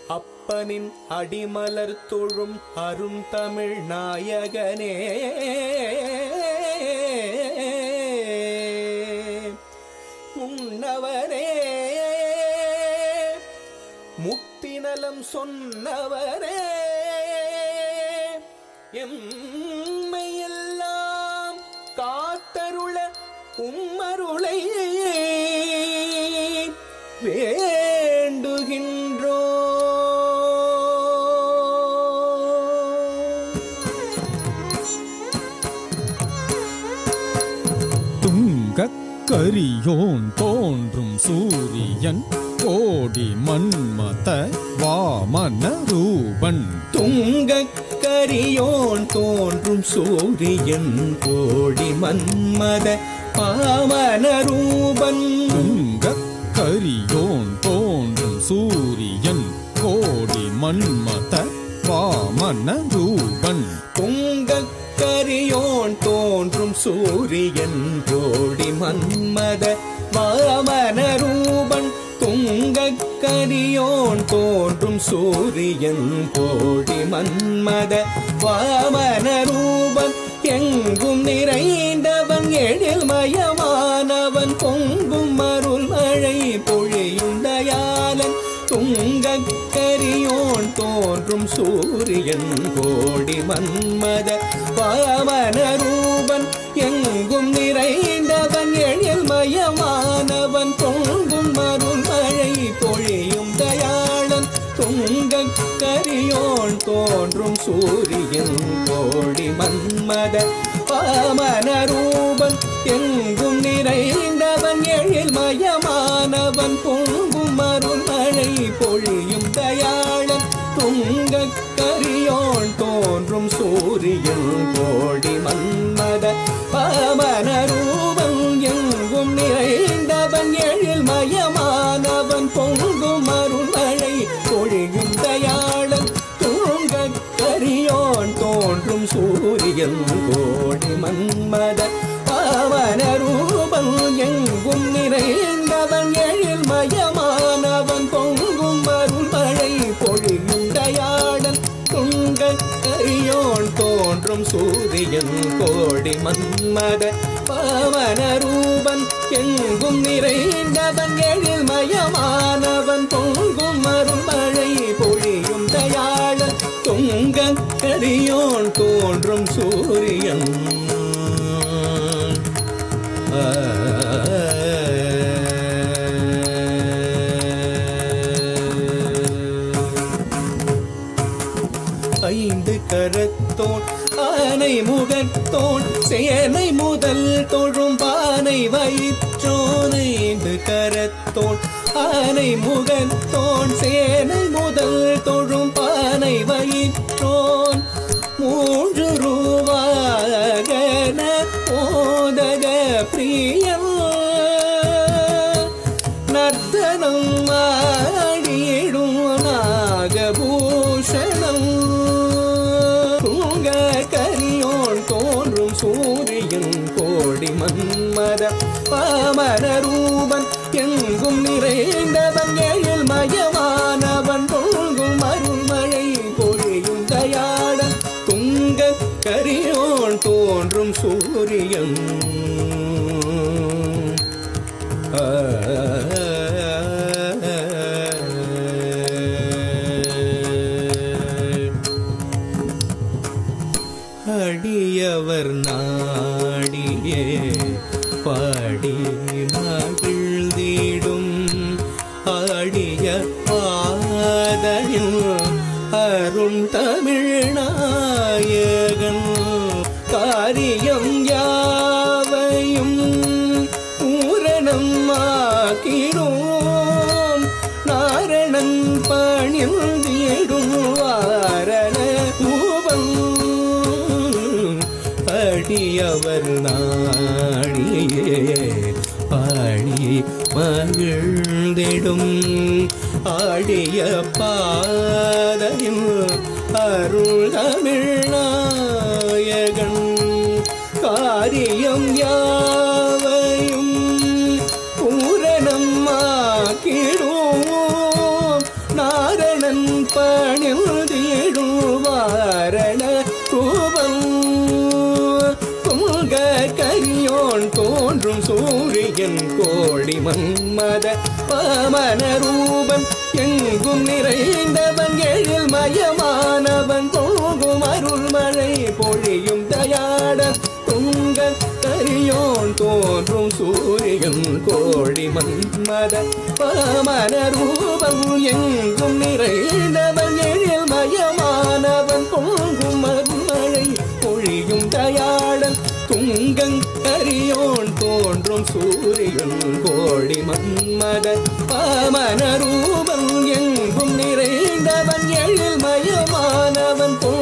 அப்பனின் அடிமலர் தொழும் அருந்தமிழ் நாயகனே முன்னவரே முக்திநலம் சொன்னவரே எம்மையெல்லாம் காத்தருள உம்மருளை வேண்டுகின்றோ துங்கக் கரியோன் தோன்றும் சூரியன் கோடி மன்மத வாமன ரூபன் துங்கக் கரியோன் தோன்றும் சூரியன் கோடி மன்மத பாவன ரூபன் துங்கக் கரியோன் தோன்றும் சூரியன் கோடி மன்மத வாமன ரூபன் துங்கக் கரியோன் தோன்றும் சூரியன் கோடி மன்மத வாமன ரூபன் துங்கக் கரியோன் தோன்றும் சூரியன் கோடி மன்மத வாமன ரூபன் எங்கும் நிறைந்தவன் எழில் மயமானவன் பொங்கும் அருள் மழை பொழியும் தயாளன் துங்கக் கரியோன் தோன்றும் சூரியன் கோடி மன்மத பாவன ரூபன் எங்கும் நிறைந்தவன் எழில் மயமானவன் பொங்கும் அருள் மழை பொழியும் தயாளன் துங்கக் கரியோன் தோன்றும் சூரியன் கோடி மன்மத பாமன ரூபன் எங்கும் நிறைந்தவன் எழில் மயமானவன் பொங்கும் அருள் மழை பொழியும் தயாளன் துங்கக் கரியோன் தோன்றும் சூரியன் கோடி மன்மத பாமன ரூபன் எங்கும் நிறைந்தவன் எழில் மயமானவன் பொங்கும் அருள் மழை பொழியும் தயாளன் தூங்கக் கரியோன் தோன்றும் சூரியன் கோடி மன்மத பாவன ரூபம் எங்கும் நிறைந்தவன் எழில் மயமானவன் பொங்கும் அருள் மழை பொழியும் தயாளன் துங்கக் கரியோன் தோன்றும் சூரியன் கோடி மன்மத பாவன ரூபன் எங்கும் நிறைந்தவன் எழில் மயமானவன் பொங்கும் அருள் மழை பொழியும் தயாளன் துங்கக் கரியோன் தோன்றும் சூரியன் ஐந்து கரத்தோன் ஆனை முகத்தோன் சேனை முதல் தொழும் பானை வயிற்றோன் ஐந்து கரத்தோன் ஆனை முகத்தோன் சேனை முதல் தொழும் பானை வயிற்றோன் மூன்று ரூபாகன ஓதக பிரியன் நர்த்தனம் ஆடிடும் நாகபூஷணம் துங்க கரியோன் தோன்றும் சூரியன் கோடி மன்மத பாமர ரூபன் எங்கும் நிறைந்தவன் எழில் மயமானவன் பொங்கும் அருள் மழை பொழியும் தயாளன் துங்க கரியோன் தோன்றும் சூரியன் அடியவர் நாடியே பாடி மகிழ்ந்திடும் ஆடிய பாதையில் அருண் தமிழ்நாயகன் காரியம் யாவையும் பூரணம் ஆக்கினோம் நாரணன் பணிந்திடும் வாரண ரூபம் அடியவர் நாடியே பாடி மகிழ்ந்திடும் ஆடிய பாதையும் அருள் தமிழ்நாயகன் காரியம் யாவையும் பூரணம் ஆக்கிடுவோம் நாரணன் தோன்றும் சூரியன் கோடி மன்மத பாமன ரூபன் எங்கும் நிறைந்தவன் எழில் மயமானவன் போகும் அருள் மழை பொழியும் தயாடன் துங்க கரியோன் தோன்றும் சூரியன் கோடி மன்மத பாமன ரூபம் எங்கும் நிறைந்தவன் எழில் மயமானவன் பொங்கும் அருள்மழை பொழியும் தயாளன் துங்கங்கரியோன் தோன்றும் சூரியன் கோடி மன்மத பாமன ரூபம் எங்கும் நிறைந்தவன் எழில் மயமானவன்